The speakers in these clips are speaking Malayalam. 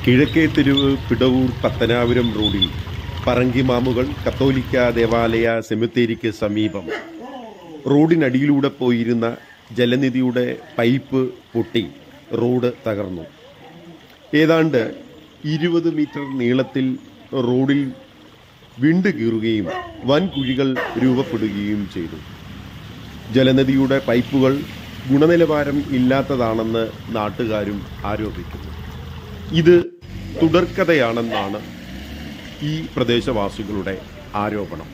കിഴക്കേ തെരുവ് പിടവൂർ പത്തനാപുരം റോഡിൽ പറങ്കിമാമുകൾ കത്തോലിക്ക ദേവാലയ സെമിത്തേരിക്ക് സമീപം റോഡിനടിയിലൂടെ പോയിരുന്ന ജലനിധിയുടെ പൈപ്പ് പൊട്ടി റോഡ് തകർന്നു ഏതാണ്ട് ഇരുപത് മീറ്റർ നീളത്തിൽ റോഡിൽ വിണ്ട് കീറുകയും വൻ കുഴികൾ രൂപപ്പെടുകയും ചെയ്തു ജലനദിയുടെ പൈപ്പുകൾ ഗുണനിലവാരം ഇല്ലാത്തതാണെന്ന് നാട്ടുകാരും ആരോപിക്കുന്നു ഇത് തുടർക്കഥയാണെന്നാണ് ഈ പ്രദേശവാസികളുടെ ആരോപണം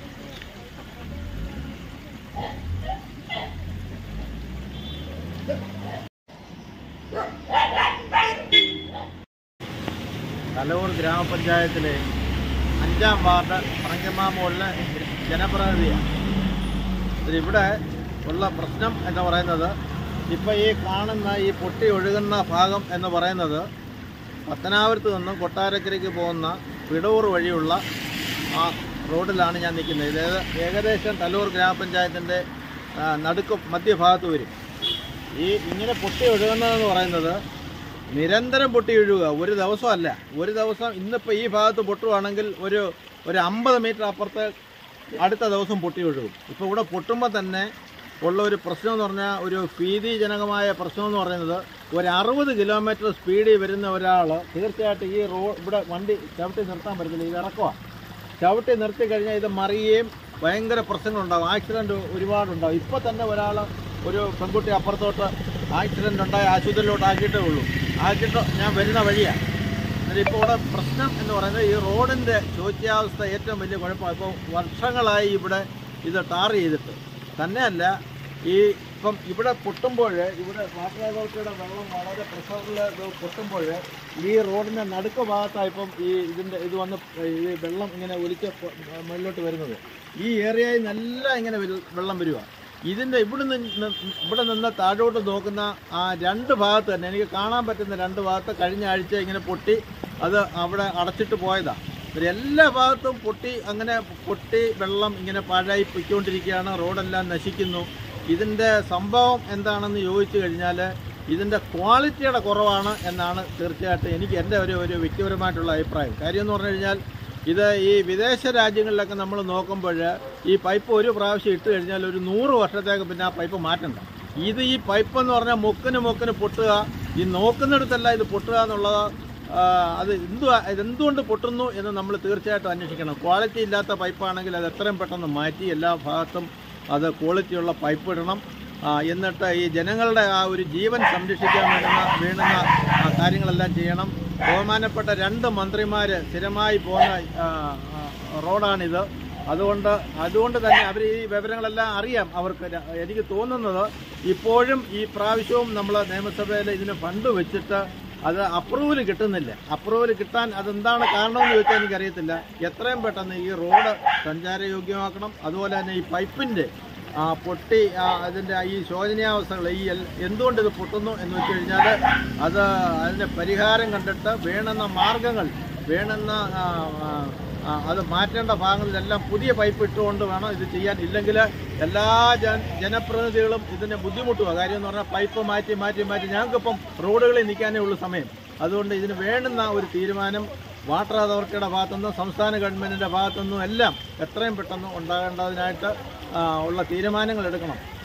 തലവൂർ ഗ്രാമപഞ്ചായത്തിലെ അഞ്ചാം വാർഡ് പറങ്കമാമുകളിലെ ജനപ്രതിനിധിയാണ് ഇവിടെ ഉള്ള പ്രശ്നം എന്ന് പറയുന്നത് ഇപ്പോൾ ഈ കാണുന്ന ഈ പൊട്ടി ഒഴുകുന്ന ഭാഗം എന്ന് പറയുന്നത് പത്തനാപുരത്ത് നിന്നും കൊട്ടാരക്കരയ്ക്ക് പോകുന്ന പിടൂർ വഴിയുള്ള ആ റോഡിലാണ് ഞാൻ നിൽക്കുന്നത് ഇത് ഏക- ഏകദേശം തലൂർ ഗ്രാമപഞ്ചായത്തിൻ്റെ ആ, നടുക്ക് മധ്യഭാഗത്ത് വരും ഈ ഇങ്ങനെ പൊട്ടി ഒഴുകുന്നതെന്ന് പറയുന്നത് നിരന്തരം പൊട്ടി ഒഴുകുക ഒരു ദിവസമല്ല ഒരു ദിവസം ഇന്നിപ്പോൾ ഈ ഭാഗത്ത് പൊട്ടുവാണെങ്കിൽ ഒരു ഒരു അമ്പത് മീറ്റർ അപ്പുറത്ത് അടുത്ത ദിവസം പൊട്ടി ഒഴുകും ഇപ്പോൾ ഇവിടെ പൊട്ടുമ്പോൾ തന്നെ ഉള്ള ഒരു പ്രശ്നം എന്ന് പറഞ്ഞാൽ ഒരു ഭീതിജനകമായ പ്രശ്നം എന്ന് പറയുന്നത് ഒരു അറുപത് കിലോമീറ്റർ സ്പീഡിൽ വരുന്ന ഒരാൾ തീർച്ചയായിട്ടും ഈ റോ ഇവിടെ വണ്ടി ചവിട്ടി നിർത്താൻ പറ്റത്തില്ല ഇത് ഇറക്കുവാണ് ചവിട്ടി നിർത്തി കഴിഞ്ഞാൽ ഇത് മറിയുകയും ഭയങ്കര പ്രശ്നങ്ങളുണ്ടാകും ആക്സിഡൻറ്റ് ഒരുപാടുണ്ടാകും ഇപ്പോൾ തന്നെ ഒരാൾ ഒരു പെൺകുട്ടി അപ്പുറത്തോട്ട് ആക്സിഡൻ്റ് ഉണ്ടായി ആശുപത്രിയിലോട്ട് ആക്കിയിട്ടേ ഉള്ളൂ ആക്കിയിട്ട് ഞാൻ വരുന്ന വഴിയാണ് എന്നിട്ട് ഇപ്പോൾ ഇവിടെ പ്രശ്നം എന്ന് പറയുന്നത് ഈ റോഡിൻ്റെ ശോച്യാവസ്ഥ ഏറ്റവും വലിയ കുഴപ്പമാണ് ഇപ്പോൾ വർഷങ്ങളായി ഇവിടെ ഇത് ടാർ ചെയ്തിട്ട് തന്നെയല്ല ഈ ഇപ്പം ഇവിടെ പൊട്ടുമ്പോൾ ഇവിടെ വാട്ടർ അതോറിറ്റിയുടെ വെള്ളം വളരെ പ്രഷറിൽ ഇത് പൊട്ടുമ്പോൾ ഈ റോഡിൻ്റെ നടുക്ക് ഭാഗത്താണ് ഇപ്പം ഈ ഇതിൻ്റെ ഇത് വന്ന് ഈ വെള്ളം ഇങ്ങനെ ഒലിച്ച് പൊ- മുകളിലോട്ട് വരുന്നത് ഈ ഏരിയയിൽ നല്ല ഇങ്ങനെ വെൽ- വെള്ളം വരിക ഇതിൻ്റെ ഇവിടെ നിന്ന് ഇവിടെ നിന്ന് താഴോട്ട് നോക്കുന്ന ആ രണ്ട് ഭാഗത്ത് തന്നെ എനിക്ക് കാണാൻ പറ്റുന്ന രണ്ട് ഭാഗത്ത് കഴിഞ്ഞ ആഴ്ച ഇങ്ങനെ പൊട്ടി അത് അവിടെ അടച്ചിട്ട് പോയതാണ് ഒരു എല്ലാ ഭാഗത്തും പൊട്ടി അങ്ങനെ പൊട്ടി വെള്ളം ഇങ്ങനെ പാഴായി പൊയ്ക്കൊണ്ടിരിക്കുകയാണ് റോഡെല്ലാം നശിക്കുന്നു ഇതിൻ്റെ സംഭവം എന്താണെന്ന് ചോദിച്ചു കഴിഞ്ഞാൽ ഇതിൻ്റെ ക്വാളിറ്റിയുടെ കുറവാണ് എന്നാണ് തീർച്ചയായിട്ടും എനിക്ക് എൻ്റെ ഒരു ഒരു വ്യക്തിപരമായിട്ടുള്ള അഭിപ്രായം കാര്യം എന്ന് പറഞ്ഞു കഴിഞ്ഞാൽ ഇത് ഈ വിദേശ രാജ്യങ്ങളിലൊക്കെ നമ്മൾ നോക്കുമ്പോൾ ഈ പൈപ്പ് ഒരു പ്രാവശ്യം ഇട്ട് കഴിഞ്ഞാൽ ഒരു നൂറ് വർഷത്തേക്ക് പിന്നെ ആ പൈപ്പ് മാറ്റണ്ട ഇത് ഈ പൈപ്പ് എന്ന് പറഞ്ഞാൽ മുക്കിന് മുക്കിന് പൊട്ടുക ഈ നോക്കുന്നിടത്തല്ല ഇത് പൊട്ടുക എന്നുള്ളത് ആ, അത് എന്തുവാ ഇതെന്തുകൊണ്ട് പൊട്ടുന്നു എന്ന് നമ്മൾ തീർച്ചയായിട്ടും അന്വേഷിക്കണം ക്വാളിറ്റി ഇല്ലാത്ത പൈപ്പാണെങ്കിൽ അത് എത്രയും പെട്ടെന്ന് മാറ്റി എല്ലാ ഭാഗത്തും അത് ക്വാളിറ്റിയുള്ള പൈപ്പ് ഇടണം ആ, എന്നിട്ട് ഈ ജനങ്ങളുടെ ആ ഒരു ജീവൻ സംരക്ഷിക്കാൻ വേണ്ടുന്ന വേണ്ടുന്ന ആ, കാര്യങ്ങളെല്ലാം ചെയ്യണം ബഹുമാനപ്പെട്ട രണ്ട് മന്ത്രിമാർ സ്ഥിരമായി പോകുന്ന ആ, ആ, റോഡാണിത് അതുകൊണ്ട് അതുകൊണ്ട് തന്നെ അവർ ഈ വിവരങ്ങളെല്ലാം അറിയാം അവർക്ക് ര- എനിക്ക് തോന്നുന്നത് ഇപ്പോഴും ഈ പ്രാവശ്യവും നമ്മൾ നിയമസഭയിൽ ഇതിന് ഫണ്ട് വെച്ചിട്ട് അത് അപ്രൂവൽ കിട്ടുന്നില്ല അപ്രൂവൽ കിട്ടാൻ അതെന്താണ് കാരണമെന്ന് ചോദിച്ചാൽ എനിക്കറിയത്തില്ല എത്രയും പെട്ടെന്ന് ഈ റോഡ് സഞ്ചാരയോഗ്യമാക്കണം അതുപോലെ തന്നെ ഈ പൈപ്പിൻ്റെ ആ പൊട്ടി ആ അതിൻ്റെ ഈ ശോചനീയാവസ്ഥകൾ ഈ എൽ- എന്തുകൊണ്ട് ഇത് പൊട്ടുന്നു എന്ന് വെച്ച് കഴിഞ്ഞാൽ അത് അതിൻ്റെ പരിഹാരം കണ്ടിട്ട് വേണ്ടുന്ന മാർഗങ്ങൾ വേണ്ടുന്ന ആ, ആ, ആ, അത് മാറ്റേണ്ട ഭാഗങ്ങളിലെല്ലാം പുതിയ പൈപ്പ് ഇട്ടുകൊണ്ട് വേണം ഇത് ചെയ്യാൻ ഇല്ലെങ്കിൽ എല്ലാ ജന ജനപ്രതിനിധികളും ഇതിനെ ബുദ്ധിമുട്ടുക കാര്യം എന്ന് പറഞ്ഞാൽ പൈപ്പ് മാറ്റി മാറ്റി മാറ്റി ഞങ്ങൾക്കിപ്പം റോഡുകളിൽ നിൽക്കാനേ ഉള്ളൂ സമയം അതുകൊണ്ട് ഇതിന് വേണ്ടുന്ന ഒരു തീരുമാനം വാട്ടർ അതോറിറ്റിയുടെ ഭാഗത്തുനിന്നും സംസ്ഥാന ഗവൺമെൻറ്റിൻ്റെ ഭാഗത്തുനിന്നും എല്ലാം എത്രയും പെട്ടെന്ന് ഉണ്ടാകേണ്ടതിനായിട്ട് ആ, ഉള്ള തീരുമാനങ്ങൾ എടുക്കണം